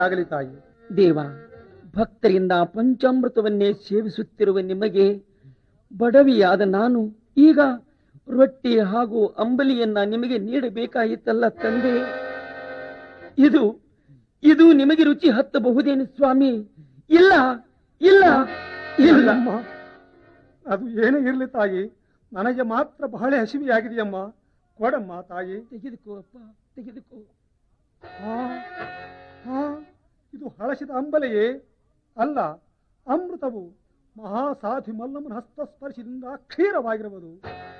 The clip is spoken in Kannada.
ಆಗಲಿ ತಾಯಿ ದೇವ ಭಕ್ತರಿಂದ ಪಂಚಾಮೃತವನ್ನೇ ಸೇವಿಸುತ್ತಿರುವ ನಿಮಗೆ ಬಡವಿಯಾದ ನಾನು ಈಗ ರೊಟ್ಟಿ ಹಾಗೂ ಅಂಬಲಿಯನ್ನ ನಿಮಗೆ ನೀಡಬೇಕಾಯಿತಲ್ಲ ತಂದೆ ಇದು ಇದು ನಿಮಗೆ ರುಚಿ ಹತ್ತಬಹುದೇನು ಸ್ವಾಮಿ ಇಲ್ಲ ಇಲ್ಲ ಇಲ್ಲ ಅಮ್ಮ ಅದು ಏನೇ ಇರಲಿ ತಾಯಿ ನನಗೆ ಮಾತ್ರ ಬಹಳ ಹಸಿವೆಯಾಗಿದೆಯಮ್ಮ ಕೊಡಮ್ಮ ತಾಯಿ ತೆಗೆದುಕೋ ಅಪ್ಪ ತೆಗೆದುಕೋ ಹಾ ಹಾ ಇದು ಹಳಸಿದ ಅಂಬಲೆಯೇ ಅಲ್ಲ ಅಮೃತವು ಮಹಾಸಾಧು ಮಲ್ಲಮ್ಮನ ಹಸ್ತಸ್ಪರ್ಶದಿಂದ ಕ್ಷೀರವಾಗಿರುವುದು